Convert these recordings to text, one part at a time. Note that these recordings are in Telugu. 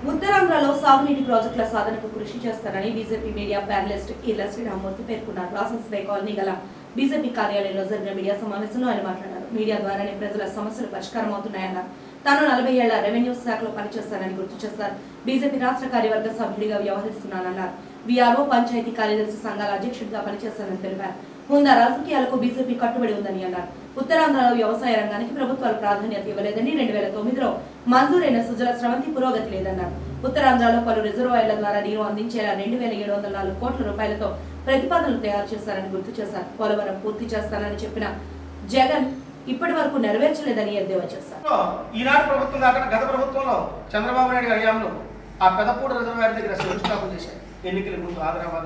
ఉత్తరాంధ్రలో సాగునీటి ప్రాజెక్టుల సాధనకు కృషి చేస్తారని బీజేపీ మీడియా ప్యానలిస్ట్ ఈల శ్రీరామూర్తి పేర్కొన్నారు రాసన్స్బై కాలనీ గల బీజేపీ కార్యాలయంలో జరిగిన మీడియా సమావేశంలో ఆయన మాట్లాడారు మీడియా ద్వారానే ప్రజల సమస్యలు పరిష్కారం అవుతున్నాయన్నారు తాను నలభై ఏళ్ల రెవెన్యూ శాఖలో పనిచేస్తానని గుర్తు చేశారు బీజేపీ రాష్ట్ర కార్యవర్గ సభ్యుడిగా వ్యవహరిస్తున్నానన్నారు వీఆర్ఓ పంచాయతీ కార్యదర్శి సంఘాల అధ్యక్షుడిగా పనిచేస్తానని తెలిపారు హుందా రాజకీయాలకు బీజేపీ కట్టుబడి ఉందని అన్నారు ఉత్తరాంధ్రలో వ్యవసాయ రంగానికి ప్రభుత్వాలు ప్రాధాన్యత ఇవ్వలేదని రెండు వేల తొమ్మిదిలో మంజూరైన సుజల స్రవంతి పురోగతి లేదన్నారు ఉత్తరాంధ్రలో పలు రిజర్వాయర్ల ద్వారా నీరు అందించేలా రెండు వేల ఏడు వందల నాలుగు కోట్ల రూపాయలతో ప్రతిపాదనలు తయారు చేశారని గుర్తు చేశారు పోలవరం పూర్తి చేస్తానని చెప్పిన జగన్ ఇప్పటి వరకు నెరవేర్చలేదని ఎద్దేవా చేశారు లో ఈనాడు ప్రభుత్వం కాకుండా గత ప్రభుత్వంలో చంద్రబాబు నాయుడు గారి హయాంలో ఆ పెదపూడి రిజర్వాయర్ దగ్గర శంకుస్థాపన చేశారు ఎన్నికల ముందు ఆదరాబాద్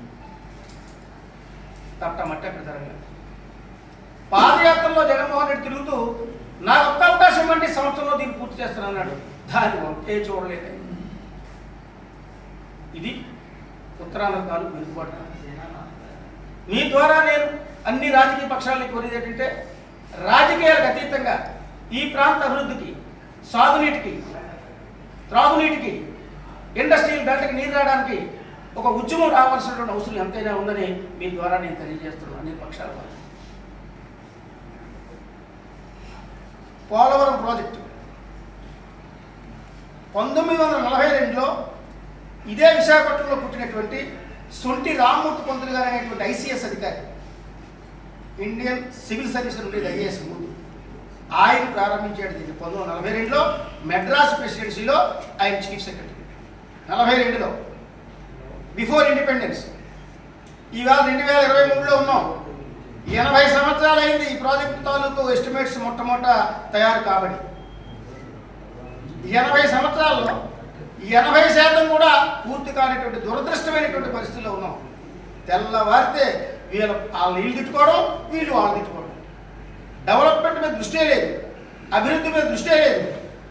తట్ట మట్ట అక్కడ జరగలేదు పాదయాత్రలో జగన్మోహన్ రెడ్డి తిరుగుతూ నాకు ఒక్క అవకాశం ఇవ్వండి సంవత్సరంలో దీన్ని పూర్తి చేస్తానన్నాడు దాన్ని ఒకే చూడలేదు ఇది ఉత్తరాంధ్ర తాలూకు వెనుకబాటు మీ ద్వారా నేను అన్ని రాజకీయ పక్షాలని కోరేది ఏంటంటే రాజకీయాలకు అతీతంగా ఈ ప్రాంత అభివృద్ధికి సాగునీటికి త్రాగునీటికి ఇండస్ట్రియల్ బెల్ట్కి నీరు రావడానికి ఒక ఉద్యమం రావాల్సినటువంటి అవసరం ఎంతైనా ఉందని మీ ద్వారా నేను తెలియజేస్తున్నాను అన్ని పక్షాల వారు. పోలవరం ప్రాజెక్టు పంతొమ్మిది వందల నలభై రెండులో ఇదే విశాఖపట్నంలో పుట్టినటువంటి సొంటి రామ్మూర్తి పంతులు గారు అనేటువంటి ఐసీఎస్ అధికారి ఇండియన్ సివిల్ సర్వీస్ నుండి ఐఏఎస్ ముందు ఆయన ప్రారంభించాడు దీన్ని పంతొమ్మిది వందల నలభై రెండులో మెడ్రాస్ ప్రెసిడెన్సీలో ఆయన చీఫ్ సెక్రటరీ నలభై రెండులో బిఫోర్ ఇండిపెండెన్స్ ఈవేళ రెండు వేల ఇరవై మూడులో ఉన్నాం ఎనభై సంవత్సరాలు అయింది ఈ ప్రాజెక్ట్ తాలూకు ఎస్టిమేట్స్ మొట్టమొదట తయారు కాబడి ఎనభై సంవత్సరాల్లో ఎనభై శాతం కూడా పూర్తి కానిటువంటి దురదృష్టమైనటువంటి పరిస్థితిలో ఉన్నాం తెల్లవారితే వీళ్ళ వాళ్ళు వీళ్ళు తిట్టుకోవడం వీళ్ళు వాళ్ళు తిట్టుకోవడం డెవలప్మెంట్ మీద దృష్టే లేదు అభివృద్ధి మీద దృష్టే లేదు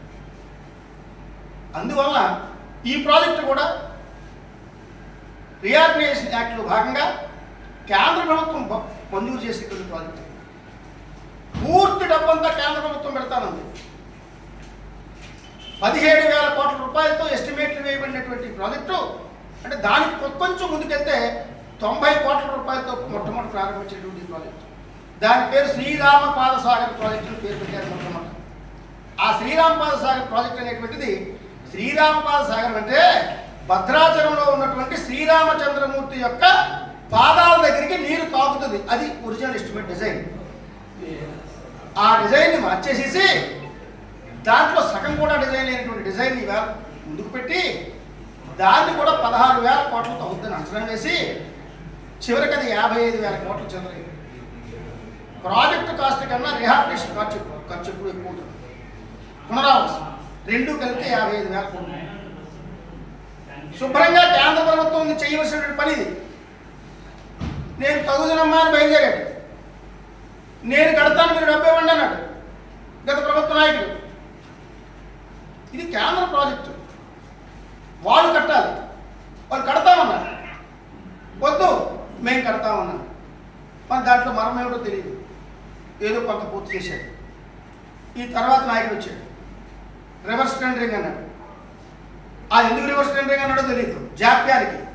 అందువల్ల ఈ ప్రాజెక్టు కూడా రియార్గనైజేషన్ యాక్ట్లో భాగంగా కేంద్ర ప్రభుత్వం బ- మంజూరు చేసేటువంటి ప్రాజెక్టు పూర్తి డబ్బంతా కేంద్ర ప్రభుత్వం పెడతానంది పదిహేడు వేల కోట్ల రూపాయలతో ఎస్టిమేట్లు వేయబడినటువంటి ప్రాజెక్టు అంటే దానికి కొ- కొంచెం ముందుకెళ్తే తొంభై కోట్ల రూపాయలతో మొట్టమొదటి ప్రారంభించేటువంటి ఈ ప్రాజెక్టు దాని పేరు శ్రీరామ పాదసాగర్ ప్రాజెక్టు అని పేరు పెట్టారు మొట్టమొదటి ఆ శ్రీరామ పాదసాగర్ ప్రాజెక్ట్ అనేటువంటిది శ్రీరామ పాదసాగర్ అంటే భద్రాచలంలో ఉన్నటువంటి శ్రీరామచంద్రమూర్తి యొక్క పాదాల దగ్గరికి నీరు తాకుతుంది అది ఒరిజినల్ ఎస్టిమేట్ డిజైన్ ఆ డిజైన్ని మార్చేసేసి దాంట్లో సగం కూడా డిజైన్ లేనటువంటి డిజైన్ ఇవాళ ముందుకు పెట్టి దాన్ని కూడా పదహారు వేల కోట్లతో అవుతుందని అంచనా వేసి చివరికి అది యాభై ఐదు వేల కోట్లు చెందలేదు ప్రాజెక్టు కాస్ట్ కన్నా రిహాబిలిటేషన్ ఖర్చు ఖర్చు ఎప్పుడు ఎక్కువ ఉంటుంది పునరావాసం రెండు కలిపితే యాభై ఐదు వేల కోట్లు శుభ్రంగా కేంద్ర ప్రభుత్వం చేయవలసినటువంటి పని ఇది నేను తగుదనమ్మా అని బయలుదేరాడు నేను కడతాను మీరు డబ్బు ఇవ్వండి అన్నాడు గత ప్రభుత్వ నాయకుడు ఇది కేంద్ర ప్రాజెక్టు వాళ్ళు కట్టాలి వాళ్ళు కడతామన్నారు వద్దు మేము కడతామన్నాం మరి దాంట్లో మరం ఏమిటో తెలియదు ఏదో కొంత పూర్తి చేశాడు ఈ తర్వాత నాయకుడు వచ్చాడు రివర్స్ టెండరింగ్ అన్నాడు ఆ ఎందుకు రివర్స్ టెండరింగ్ అన్నాడో తెలియదు జాప్యానికి